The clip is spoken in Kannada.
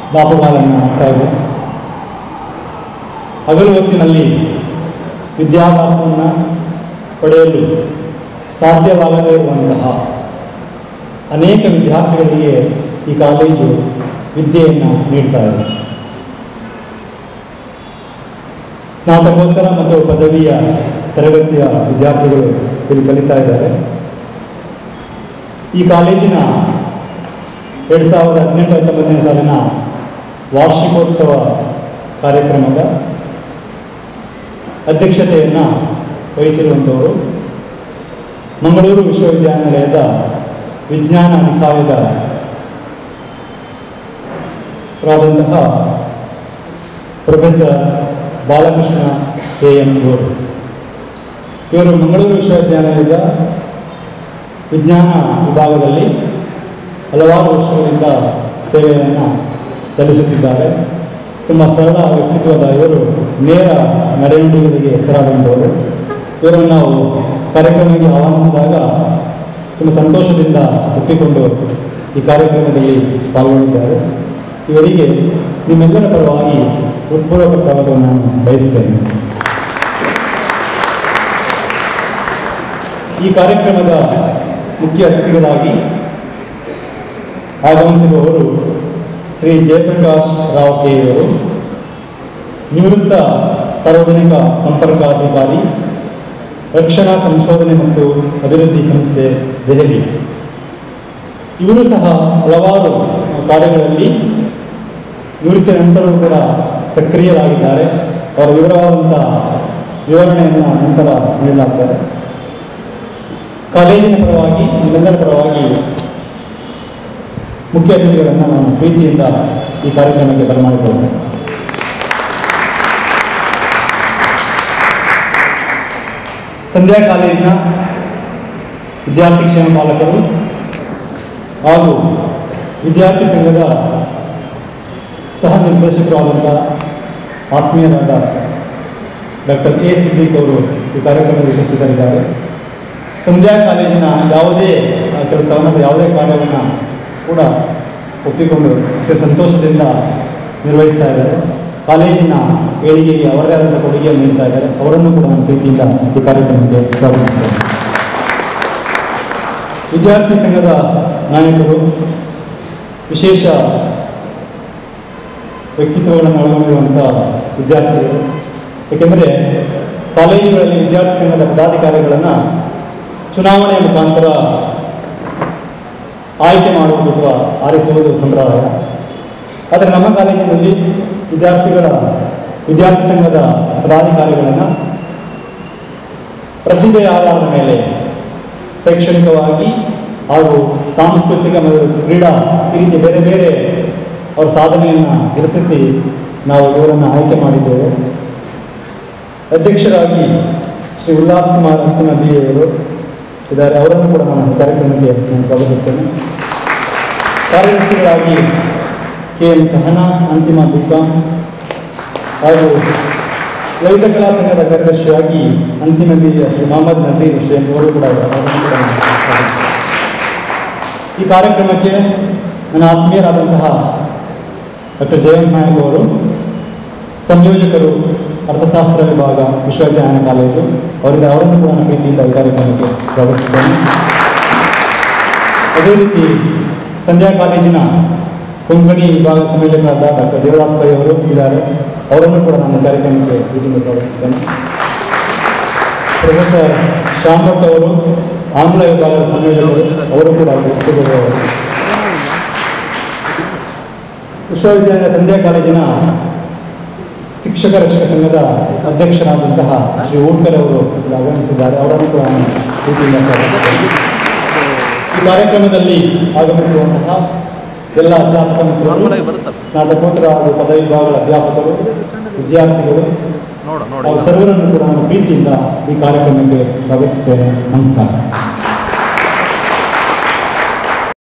ದಾಪುಗಾಲನ್ನು ಆಗ್ತಾ ಇದೆ ಹಗಲು ಹೊತ್ತಿನಲ್ಲಿ ವಿದ್ಯಾಭ್ಯಾಸವನ್ನು ಪಡೆಯಲು ಸಾಧ್ಯವಾಗದೇ ಇರುವಂತಹ ಅನೇಕ ವಿದ್ಯಾರ್ಥಿಗಳಿಗೆ ಈ ಕಾಲೇಜು ವಿದ್ಯೆಯನ್ನು ನೀಡ್ತಾ ಇದೆ ಸ್ನಾತಕೋತ್ತರ ಮತ್ತು ಪದವಿಯ ತರಗತಿಯ ವಿದ್ಯಾರ್ಥಿಗಳು ಇಲ್ಲಿ ಕಲಿತಾ ಇದ್ದಾರೆ ಈ ಕಾಲೇಜಿನ ಎರಡು ಸಾವಿರದ ಹದಿನೆಂಟು ಹತ್ತೊಂಬತ್ತನೇ ಸಾಲಿನ ವಾರ್ಷಿಕೋತ್ಸವ ಕಾರ್ಯಕ್ರಮದ ಅಧ್ಯಕ್ಷತೆಯನ್ನು ವಹಿಸಿರುವಂಥವರು ಮಂಗಳೂರು ವಿಶ್ವವಿದ್ಯಾನಿಲಯದ ವಿಜ್ಞಾನ ನಿಕಾಯದ ರಾದಂತಹ ಪ್ರೊಫೆಸರ್ ಬಾಲಕೃಷ್ಣ ಕೆ ಎಂ ಇವರು ಇವರು ಮಂಗಳೂರು ವಿಶ್ವವಿದ್ಯಾಲಯದ ವಿಜ್ಞಾನ ವಿಭಾಗದಲ್ಲಿ ಹಲವಾರು ವರ್ಷಗಳಿಂದ ಸೇವೆಯನ್ನು ಸಲ್ಲಿಸುತ್ತಿದ್ದಾರೆ ತುಂಬ ಸರಳ ವ್ಯಕ್ತಿತ್ವದ ಇವರು ನೇರ ನಡೆನುಡಿಗಳಿಗೆ ಹೆಸರಾದಂಥವರು ಇವರನ್ನು ನಾವು ಕಾರ್ಯಕ್ರಮಕ್ಕೆ ಆಹ್ವಾನಿಸಿದಾಗ ತುಂಬ ಸಂತೋಷದಿಂದ ಒಪ್ಪಿಕೊಂಡು ಈ ಕಾರ್ಯಕ್ರಮದಲ್ಲಿ ಪಾಲ್ಗೊಂಡಿದ್ದಾರೆ ಇವರಿಗೆ ನಿಮ್ಮೆಲ್ಲರ ಪರವಾಗಿ ಹೃತ್ಪೂರ್ವಕ ಸ್ವಾಗತವನ್ನು ನಾನು ಬಯಸ್ತೇನೆ ಈ ಕಾರ್ಯಕ್ರಮದ ಮುಖ್ಯ ಅತಿಥಿಗಳಾಗಿ ಆಗಮಿಸಿರುವವರು ಶ್ರೀ ಜಯಪ್ರಕಾಶ್ ರಾವ್ ಕೆ ಅವರು ನಿವೃತ್ತ ಸಾರ್ವಜನಿಕ ಸಂಪರ್ಕಾಧಿಕಾರಿ ರಕ್ಷಣಾ ಸಂಶೋಧನೆ ಮತ್ತು ಅಭಿವೃದ್ಧಿ ಸಂಸ್ಥೆ ದೆಹಲಿ ಇವರು ಸಹ ಹಲವಾರು ಕಾರ್ಯಗಳಲ್ಲಿ ನಿವೃತ್ತಿ ನಂತರವೂ ಕೂಡ ಸಕ್ರಿಯರಾಗಿದ್ದಾರೆ ಅವರ ವಿವರವಾದಂಥ ವಿವರಣೆಯನ್ನು ನಂತರ ನೀಡಲಾಗ್ತದೆ ಕಾಲೇಜಿನ ಪರವಾಗಿ ನಿಮ್ಮೆಲ್ಲರ ಪರವಾಗಿ ಮುಖ್ಯ ಅತಿಥಿಗಳನ್ನು ನಾನು ಪ್ರೀತಿಯಿಂದ ಈ ಕಾರ್ಯಕ್ರಮಕ್ಕೆ ಬರಮಾಡಿಕೊಳ್ಳುತ್ತೇನೆ ಸಂಧ್ಯಾ ಕಾಲೇಜಿನ ವಿದ್ಯಾರ್ಥಿ ಕ್ಷೇಮ ಪಾಲಕರು ಹಾಗೂ ವಿದ್ಯಾರ್ಥಿ ಸಂಘದ ಸಹ ನಿರ್ದೇಶಕರಾದಂಥ ಆತ್ಮೀಯರಾದ ಡಾಕ್ಟರ್ ಎ ಸಿದ್ದಿಕ್ ಅವರು ಈ ಕಾರ್ಯಕ್ರಮದಲ್ಲಿ ಉಪಸ್ಥಿತರಿದ್ದಾರೆ ಸಂಧ್ಯಾ ಕಾಲೇಜಿನ ಯಾವುದೇ ಆ, ಕೆಲಸವನ್ನು ಅಥವಾ ಯಾವುದೇ ಕಾರ್ಯವನ್ನು ಕೂಡ ಒಪ್ಪಿಕೊಂಡು ಅತ್ಯ ಸಂತೋಷದಿಂದ ನಿರ್ವಹಿಸ್ತಾ ಇದ್ದಾರೆ ಕಾಲೇಜಿನ ಏಳಿಗೆಗೆ ಅವರದೇ ಆದಂಥ ಕೊಡುಗೆಯನ್ನು ನೀಡ್ತಾ ಇದ್ದಾರೆ ಅವರನ್ನು ಕೂಡ ನಾನು ಪ್ರೀತಿಯಿಂದ ಈ ಕಾರ್ಯಕ್ರಮಕ್ಕೆ ಸ್ವಾಗತಿಸ್ತೇನೆ ವಿದ್ಯಾರ್ಥಿ ಸಂಘದ ನಾಯಕರು ವಿಶೇಷ ವ್ಯಕ್ತಿತ್ವಗಳನ್ನು ಒಳಗೊಂಡಿರುವಂಥ ವಿದ್ಯಾರ್ಥಿಗಳು ಏಕೆಂದರೆ ಕಾಲೇಜುಗಳಲ್ಲಿ ವಿದ್ಯಾರ್ಥಿ ಸಂಘದ ಪದಾಧಿಕಾರಿಗಳನ್ನು ಚುನಾವಣೆಯ ಮುಖಾಂತರ ಆಯ್ಕೆ ಮಾಡುವುದು ಅಥವಾ ಆರಿಸುವುದು ಸಂಪ್ರದಾಯ ಆದರೆ ನಮ್ಮ ಕಾಲೇಜಿನಲ್ಲಿ ವಿದ್ಯಾರ್ಥಿಗಳ ವಿದ್ಯಾರ್ಥಿ ಸಂಘದ ಪದಾಧಿಕಾರಿಗಳನ್ನು ಪ್ರತಿಭೆಯ ಆಧಾರದ ಮೇಲೆ ಶೈಕ್ಷಣಿಕವಾಗಿ ಹಾಗೂ ಸಾಂಸ್ಕೃತಿಕ ಮತ್ತು ಕ್ರೀಡಾ ಈ ರೀತಿ ಬೇರೆ ಬೇರೆ ಅವರ ಸಾಧನೆಯನ್ನು ಗುರುತಿಸಿ ನಾವು ಇವರನ್ನು ಆಯ್ಕೆ ಮಾಡಿದ್ದೇವೆ ಅಧ್ಯಕ್ಷರಾಗಿ ಶ್ರೀ ಉಲ್ಲಾಸ್ ಕುಮಾರ್ ಅಂತಿಮ ಬಿ ಅವರು ಇದ್ದಾರೆ ಅವರನ್ನು ಕೂಡ ನಾನು ಕಾರ್ಯಕ್ರಮಕ್ಕೆ ನಾನು ಸ್ವಾಗತಿಸ್ತೇನೆ ಕಾರ್ಯದರ್ಶಿಗಳಾಗಿ ಕೆ ಎಂ ಸಹನಾ ಅಂತಿಮ ಬಿ ಕಾಮ್ ಹಾಗೂ ಲಲಿತ ಕಲಾ ಸಂಘದ ಕಾರ್ಯದರ್ಶಿಯಾಗಿ ಅಂತಿಮ ಬಿ ಶ್ರೀ ಮೊಹಮ್ಮದ್ ನಜೀರ್ ಹುಸೇನ್ ಅವರು ಕೂಡ ಅವರನ್ನು ಕೂಡ ನಾನು ಸ್ವಾಗತಿಸ್ತೇನೆ. ಈ ಕಾರ್ಯಕ್ರಮಕ್ಕೆ ನನ್ನ ಆತ್ಮೀಯರಾದಂತಹ ಡಾಕ್ಟರ್ ಜಯಂತ್ ನಾಯಕ್ ಅವರು ಸಂಯೋಜಕರು ಅರ್ಥಶಾಸ್ತ್ರ ವಿಭಾಗ ವಿಶ್ವವಿದ್ಯಾಲಯ ಕಾಲೇಜು ಅವರಿಂದ ಅವರನ್ನು ಕೂಡ ನಾನು ಪ್ರೀತಿಯಿಂದ ಈ ಕಾರ್ಯಕ್ರಮಕ್ಕೆ ಸ್ವಾಗತಿಸಿದ್ದೇನೆ ಅದೇ ರೀತಿ ಸಂಧ್ಯಾ ಕಾಲೇಜಿನ ಕೊಂಕಣಿ ವಿಭಾಗದ ಸಂಯೋಜಕರಾದ ಡಾಕ್ಟರ್ ದೇವದಾಸ್ ಪೈ ಅವರು ಇದ್ದಾರೆ ಅವರನ್ನು ಕೂಡ ನಾನು ಕಾರ್ಯಕ್ರಮಕ್ಕೆ ಪ್ರೀತಿಯಿಂದ ಸ್ವಾಗತಿಸಿದ್ದೇನೆ ಪ್ರೊಫೆಸರ್ ಶ್ಯಾಮ್ ಭಟ್ ಅವರು ಆಂಗ್ಲ ವಿಭಾಗದ ಸಂಯೋಜಕರು ಅವರು ಕೂಡ ಉಪಸ್ಥಿತರಿರುವರು. ವಿಶ್ವವಿದ್ಯಾಲಯ ಸಂಧ್ಯಾ ಕಾಲೇಜಿನ ಶಿಕ್ಷಕ ರಕ್ಷಕ ಸಂಘದ ಅಧ್ಯಕ್ಷರಾದಂತಹ ಶ್ರೀ ಊಟ್ಕರ್ ಅವರು ಇಲ್ಲಿ ಆಗಮಿಸಿದ್ದಾರೆ ಅವರನ್ನು ಕೂಡ ನಾನು ಪ್ರೀತಿಯಿಂದ ಸ್ವಾಗತಿಸುತ್ತೇನೆ. ಈ ಕಾರ್ಯಕ್ರಮದಲ್ಲಿ ಆಗಮಿಸಿರುವಂತಹ ಎಲ್ಲ ಅಧ್ಯಾಪಕ ನಾರ್ಮಲ್ ಮಿತ್ರರು ಆಗಿ ಬರುತ್ತಲ್ಲ ಸ್ನಾತಕೋತ್ತರ ಹಾಗೂ ಪದವಿ ವಿಭಾಗಗಳ ಅಧ್ಯಾಪಕರು ವಿದ್ಯಾರ್ಥಿಗಳು ನೋಡ ನೋಡಿ ಹಾಗೂ ಸರ್ವರನ್ನು ಕೂಡ ನಾನು ಪ್ರೀತಿಯಿಂದ ಈ ಕಾರ್ಯಕ್ರಮಕ್ಕೆ ಸ್ವಾಗತಿಸ್ತೇನೆ ನಮಸ್ಕಾರ